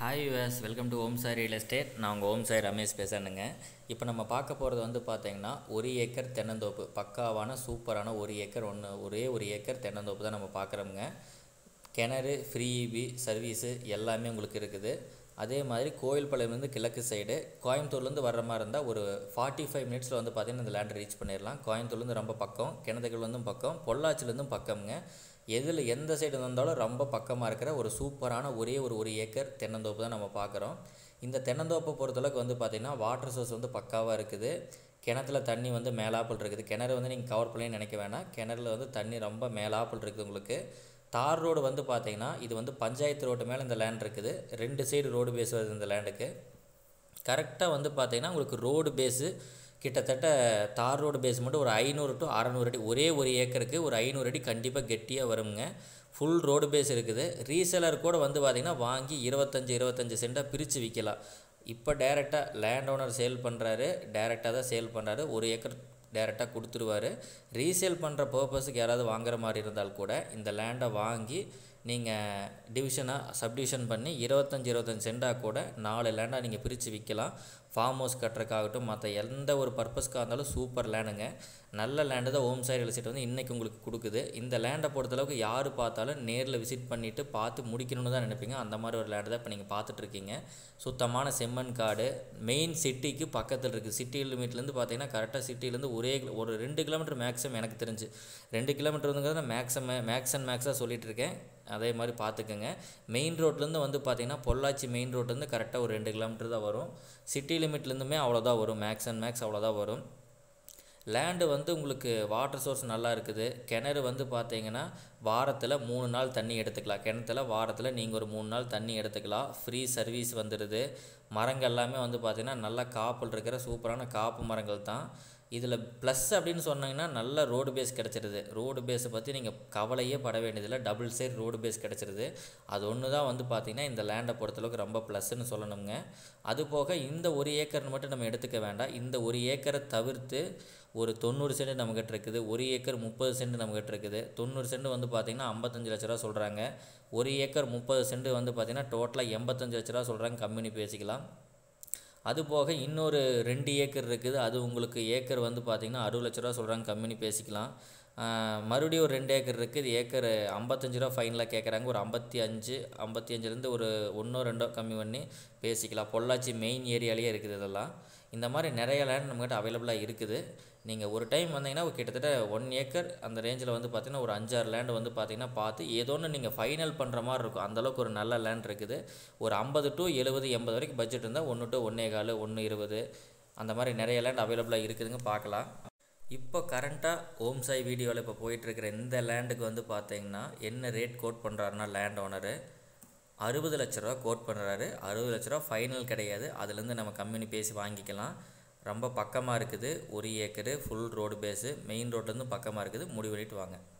hi யூஎஸ் welcome to Om Sai real estate நான் உங்கள் ஓம் சாய் ரமேஷ் பேசுகிறேனுங்க இப்போ நம்ம பார்க்க போகிறது வந்து பார்த்தீங்கன்னா ஒரு ஏக்கர் தென்னந்தோப்பு பக்காவான சூப்பரான ஒரு ஏக்கர் ஒன்று ஒரே ஒரு ஏக்கர் தென்னந்தோப்பு தான் நம்ம பார்க்குறோமுங்க கிணறு ஃப்ரீ இபி சர்வீஸு எல்லாமே உங்களுக்கு இருக்குது அதே மாதிரி கோயில்பாளையம்லேருந்து கிழக்கு சைடு கோயம்புத்தூர்லேருந்து வர்ற மாதிரி இருந்தால் ஒரு ஃபார்ட்டி ஃபைவ் மினிட்ஸில் வந்து பார்த்தீங்கன்னா இந்த லேண்ட் ரீச் பண்ணிடலாம் கோயம்புத்தூர்லேருந்து ரொம்ப பக்கம் கிணத்துக்கள்லேருந்தும் பக்கம் பொள்ளாச்சிலேருந்தும் பக்கம்ங்க எதில் எந்த சைடு வந்தாலும் ரொம்ப பக்கமாக இருக்கிற ஒரு சூப்பரான ஒரே ஒரு ஒரு ஏக்கர் தென்னந்தோப்பு தான் நம்ம பார்க்குறோம் இந்த தென்னந்தோப்பை பொறுத்தளவுக்கு வந்து பார்த்திங்கன்னா வாட்டர் சோர்ஸ் வந்து பக்காவாக இருக்குது கிணத்துல தண்ணி வந்து மேலாப்பில் இருக்குது கிணறு வந்து நீங்கள் கவர் பண்ணி நினைக்க வேணாம் கிணறுல வந்து தண்ணி ரொம்ப மேலாப்பில் இருக்குது உங்களுக்கு தார் ரோடு வந்து பார்த்தீங்கன்னா இது வந்து பஞ்சாயத்து ரோட்டு மேலே இந்த லேண்ட் இருக்குது ரெண்டு சைடு ரோடு பேஸ் வருது இந்த லேண்டுக்கு கரெக்டாக வந்து பார்த்தீங்கன்னா உங்களுக்கு ரோடு பேஸு கிட்டத்தட்ட தார் ரோடு பேஸ் மட்டும் ஒரு ஐநூறு டு அறநூறு அடி ஒரே ஒரு ஏக்கருக்கு ஒரு ஐநூறு அடி கண்டிப்பாக கெட்டியாக வருங்க ஃபுல் ரோடு பேஸ் இருக்குது ரீசேலர் கூட வந்து பார்த்திங்கன்னா வாங்கி இருபத்தஞ்சி இருபத்தஞ்சி சென்ட்டாக பிரித்து விற்கலாம் இப்போ டேரெக்டாக லேண்ட் ஓனர் சேல் பண்ணுறாரு டேரெக்டாக தான் சேல் பண்ணுறாரு ஒரு ஏக்கர் டேரெக்டாக கொடுத்துருவாரு ரீசேல் பண்ணுற பர்பஸுக்கு யாராவது வாங்குற மாதிரி இருந்தால் கூட இந்த லேண்டை வாங்கி நீங்கள் டிவிஷனாக சப்டிவிஷன் பண்ணி இருபத்தஞ்சி இருபத்தஞ்சி சென்டாக கூட நாலு லேண்டாக நீங்கள் பிரித்து விற்கலாம் ஃபார்ம் ஹவுஸ் கட்டுறதுக்காகட்டும் மற்ற எந்த ஒரு பர்பஸ்க்காக இருந்தாலும் சூப்பர் லேண்டுங்க நல்ல லேண்டு தான் ஹோம் சைடு எஸ்டேட் வந்து இன்றைக்கி உங்களுக்கு கொடுக்குது இந்த லேண்டை பொறுத்தளவுக்கு யார் பார்த்தாலும் நேரில் விசிட் பண்ணிவிட்டு பார்த்து முடிக்கணும்னு தான் நினைப்பீங்க அந்த மாதிரி ஒரு லேண்டு தான் இப்போ நீங்கள் பார்த்துட்ருக்கீங்க சுத்தமான செம்மண் காடு மெயின் சிட்டிக்கு பக்கத்தில் இருக்குது சிட்டி லிமிட்லேருந்து பார்த்தீங்கன்னா கரெக்டாக சிட்டிலேருந்து ஒரே ஒரு ரெண்டு கிலோமீட்டர் மேக்ஸிமம் எனக்கு தெரிஞ்சு ரெண்டு கிலோமீட்டர் வந்துங்கிறத மேக்ஸிமம் மேக்ஸ் அண்ட் மேக்ஸாக சொல்லிகிட்டு இருக்கேன் அதே மாதிரி பார்த்துக்கோங்க மெயின் ரோட்லேருந்து வந்து பார்த்திங்கன்னா பொள்ளாச்சி மெயின் ரோட்லேருந்து கரெக்டாக ஒரு ரெண்டு கிலோமீட்டர் தான் வரும் சிட்டி லிமிட்லேருந்துமே அவ்வளோதான் வரும் மேக்ஸ் அண்ட் மேக்ஸ் அவ்வளோதான் வரும் லேண்டு வந்து உங்களுக்கு வாட்டர் சோர்ஸ் நல்லா இருக்குது கிணறு வந்து பார்த்தீங்கன்னா வாரத்தில் மூணு நாள் தண்ணி எடுத்துக்கலாம் கிணத்துல வாரத்தில் நீங்கள் ஒரு மூணு நாள் தண்ணி எடுத்துக்கலாம் ஃப்ரீ சர்வீஸ் வந்துடுது மரங்கள் எல்லாமே வந்து பார்த்திங்கன்னா நல்லா காப்பில் இருக்கிற சூப்பரான காப்பு மரங்கள் தான் இதில் ப்ளஸ் அப்படின்னு சொன்னாங்கன்னா நல்ல ரோடு பேஸ் கிடச்சிருது ரோடு பேஸை பற்றி நீங்கள் கவலையே பட வேண்டியதில்லை டபுள் சைட் ரோடு பேஸ் கிடச்சிருது அது ஒன்று தான் வந்து பார்த்திங்கன்னா இந்த லேண்டை பொறுத்தளவுக்கு ரொம்ப ப்ளஸ்ன்னு சொல்லணுங்க அது போக இந்த ஒரு ஏக்கர்னு மட்டும் நம்ம எடுத்துக்க வேண்டாம் இந்த ஒரு ஏக்கரை தவிர்த்து ஒரு தொண்ணூறு சென்ட் நம்மக்கிட்ட இருக்குது ஒரு ஏக்கர் முப்பது சென்ட் நம்மக்கிட்ட இருக்குது தொண்ணூறு சென்ட் வந்து பார்த்திங்கன்னா ஐம்பத்தஞ்சு லட்ச ரூபா சொல்கிறாங்க ஒரு ஏக்கர் முப்பது சென்ட் வந்து பார்த்திங்கன்னா டோட்டலாக எண்பத்தஞ்சு லட்ச ரூபா சொல்கிறாங்க கம்பெனி பேசிக்கலாம் அது போக இன்னொரு ரெண்டு ஏக்கர் இருக்குது அது உங்களுக்கு ஏக்கர் வந்து பார்த்திங்கன்னா அறுபது லட்ச ரூபா சொல்கிறாங்க கம்பெனி பேசிக்கலாம் மறுபடியும் ஒரு ரெண்டு ஏக்கர் இருக்குது ஏக்கர் ஐம்பத்தஞ்சு ரூபா ஃபைனலாக கேட்குறாங்க ஒரு ஐம்பத்தி அஞ்சு ஐம்பத்தி அஞ்சுலேருந்து ஒரு ஒன்றோ ரெண்டோ கம்மி பண்ணி பேசிக்கலாம் பொள்ளாச்சி மெயின் ஏரியாலேயே இருக்குது இதெல்லாம் இந்த மாதிரி நிறைய லேண்ட் நம்மக்கிட்ட அவைலபிளாக இருக்குது நீங்கள் ஒரு டைம் வந்தீங்கன்னா கிட்டத்தட்ட ஒன் ஏக்கர் அந்த ரேஞ்சில் வந்து பார்த்திங்கன்னா ஒரு அஞ்சாறு லேண்டு வந்து பார்த்திங்கன்னா பார்த்து ஏதோ ஒன்று நீங்கள் ஃபைனல் பண்ணுற மாதிரி இருக்கும் அந்தளவுக்கு ஒரு நல்ல லேண்ட் இருக்குது ஒரு ஐம்பது டு எழுபது எண்பது வரைக்கும் பட்ஜெட் இருந்தால் ஒன்று டு ஒன்றே கால் ஒன்று இருபது அந்த மாதிரி நிறைய லேண்ட் அவைலபிளாக இருக்குதுங்க பார்க்கலாம் இப்போ கரண்ட்டாக ஓம் சாய் வீடியோவில் இப்போ போயிட்டுருக்கிற இந்த லேண்டுக்கு வந்து பார்த்தீங்கன்னா என்ன ரேட் கோட் பண்ணுறாருன்னா லேண்ட் ஓனரு அறுபது லட்ச ரூபா கோட் பண்ணுறாரு அறுபது லட்ச ரூபா ஃபைனல் கிடையாது அதுலேருந்து நம்ம கம்பெனி பேசி வாங்கிக்கலாம் ரொம்ப பக்கமாக இருக்குது ஒரு acre full road face main ரோட்லேருந்து பக்கமாக இருக்குது முடிவு பண்ணிட்டு வாங்க